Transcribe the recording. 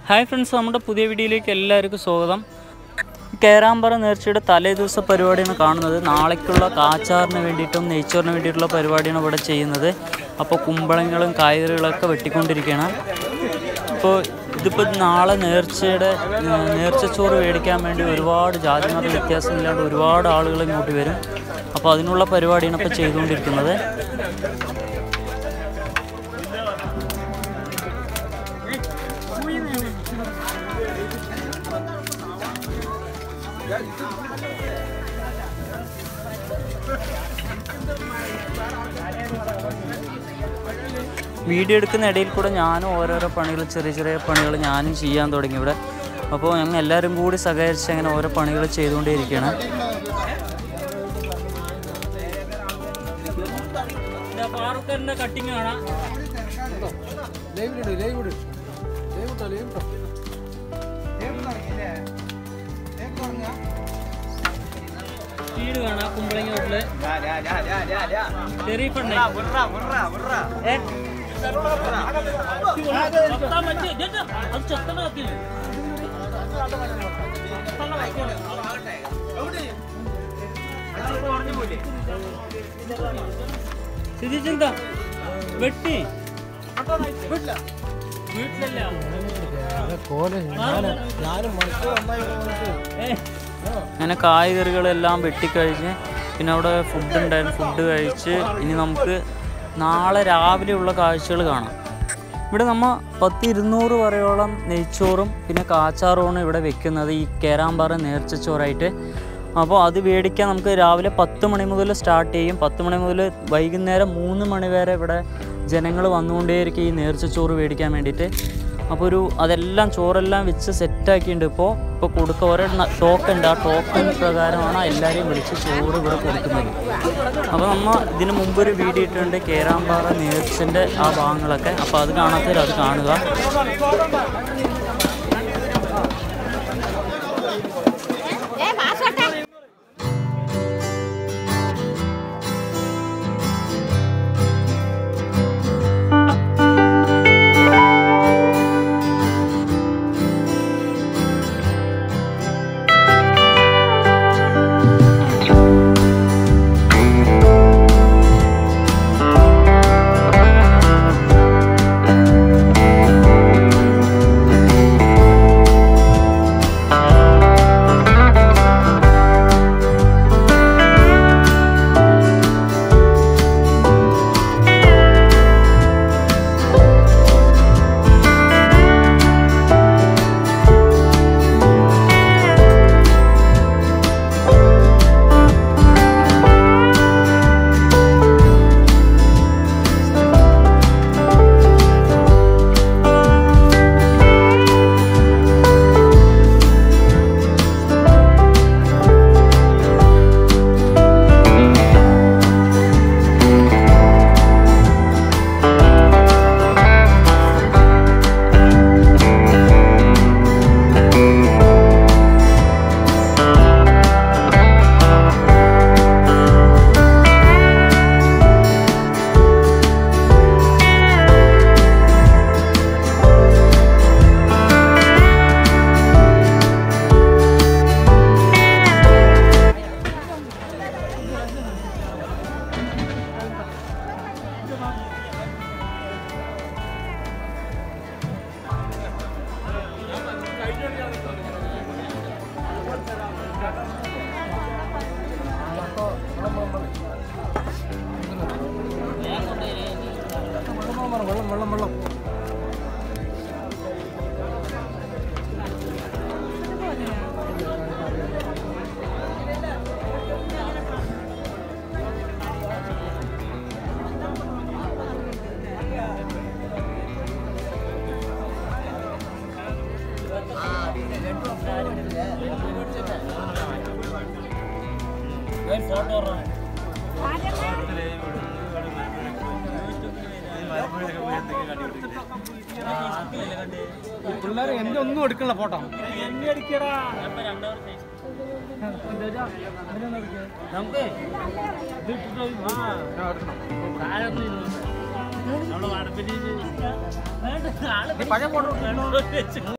Hi friends നമ്മുടെ പുതിയ വീഡിയോയിലേക്ക് എല്ലാവർക്കും സ്വാഗതം കേരാമ്പറ നേർച്ചയുടെ തലേ ദിവസ പരിപാടിയാണ് കാണുന്നത് നാളേക്കുള്ള കാച്ചാറിന് വേണ്ടിയിട്ടും നെയ്ച്ചോറിന് വേണ്ടിയിട്ടുള്ള പരിപാടിയാണ് ഇവിടെ ചെയ്യുന്നത് അപ്പോൾ കുമ്പളങ്ങളും കായ്കറികളൊക്കെ വെട്ടിക്കൊണ്ടിരിക്കുകയാണ് അപ്പോൾ ഇതിപ്പോൾ നാളെ നേർച്ചയുടെ ഏർ, നേർച്ചച്ചോറ് മേടിക്കാൻ വേണ്ടി ഒരുപാട് ജാതിമത വ്യത്യാസമില്ലാണ്ട് ഒരുപാട് ആളുകൾ ഇങ്ങോട്ട് വരും അപ്പോൾ അതിനുള്ള പരിപാടിയാണ് ഇപ്പോൾ ചെയ്തുകൊണ്ടിരിക്കുന്നത് വീഡിയോ എടുക്കുന്ന ഇടയിൽ കൂടെ ഞാനും ഓരോരോ പണികൾ ചെറിയ ചെറിയ പണികൾ ഞാനും ചെയ്യാൻ തുടങ്ങി ഇവിടെ അപ്പോൾ ഞങ്ങൾ എല്ലാവരും കൂടി സഹകരിച്ച് അങ്ങനെ ഓരോ പണികൾ ചെയ്തുകൊണ്ടേയിരിക്കുകയാണ് കട്ടിങ് കാണാം ലൈവ് ഇട് ലൈവ് ഇട് ലൈവ് ഇട്ടോ ലൈവ് ഇട്ടോ സ്പീഡ് കാണാം കുമ്പളങ്ങ വീട്ടില് ചെറിയ പെണ്ണേ ഏ? ചത്താൻ പറ്റി. ഇതെന്താ? അത് ചത്തണ കത്തിയില്ലേ? ചത്തണ കത്തിയാണ്. സ്ഥിതിച്ചെന്താ വെട്ടി വീട്ടിലല്ല കോല് ഞാനും മണിക്കൂർ ഏ. അങ്ങനെ കായ്കറികളെല്ലാം വെട്ടിക്കഴിഞ്ഞ് പിന്നെ അവിടെ ഫുഡ് ഉണ്ടായിരുന്നു ഫുഡ് കഴിച്ച് ഇനി നമുക്ക് നാളെ രാവിലെയുള്ള കാഴ്ചകൾ കാണാം ഇവിടെ നമ്മൾ പത്ത് ഇരുന്നൂറ് വരെയോളം നെയ്ച്ചോറും പിന്നെ കാച്ചാറുമാണ് ഇവിടെ വെക്കുന്നത് ഈ കേരാമ്പാറ നേർച്ചച്ചോറായിട്ട് അപ്പോൾ അത് മേടിക്കാൻ നമുക്ക് രാവിലെ പത്ത് മണി മുതൽ സ്റ്റാർട്ട് ചെയ്യും പത്ത് മണി മുതൽ വൈകുന്നേരം മൂന്ന് മണി വരെ ഇവിടെ ജനങ്ങൾ വന്നുകൊണ്ടേയിരിക്കും ഈ നേർച്ചച്ചോറ് മേടിക്കാൻ വേണ്ടിയിട്ട് അപ്പോൾ ഒരു അതെല്ലാം ചോറെല്ലാം വെച്ച് സെറ്റാക്കിയിട്ടുണ്ട് ഇപ്പോൾ ഇപ്പോൾ കൊടുക്കുക ഓരോ ടോക്കൺ ഉണ്ട് ആ ടോക്കൺ പ്രകാരമാണ് എല്ലാവരെയും വിളിച്ച് ചോറ് ഇവിടെ കൊടുക്കുന്നത് അപ്പോൾ നമ്മൾ ഇതിന് മുമ്പ് ഒരു വീഡിയോ ഇട്ടിട്ടുണ്ട് കേരാമ്പാറ നേർച്ചൻ്റെ ആ ഭാഗങ്ങളൊക്കെ അപ്പോൾ അത് കാണാത്തവർ അത് കാണുക ഏ വാസോട്ടെ വെള്ളം വെള്ളം വെള്ളം വെള്ളം പിള്ളേർ എന്റെ ഒന്നും എടുക്കണില്ല ഫോട്ടോ നമുക്ക് ഇത് ഇട്ടിട്ട് ആ, നമ്മളെ വടപ്പിന് വേണ്ട, ആള് പഴയ ഫോട്ടോ വെച്ച്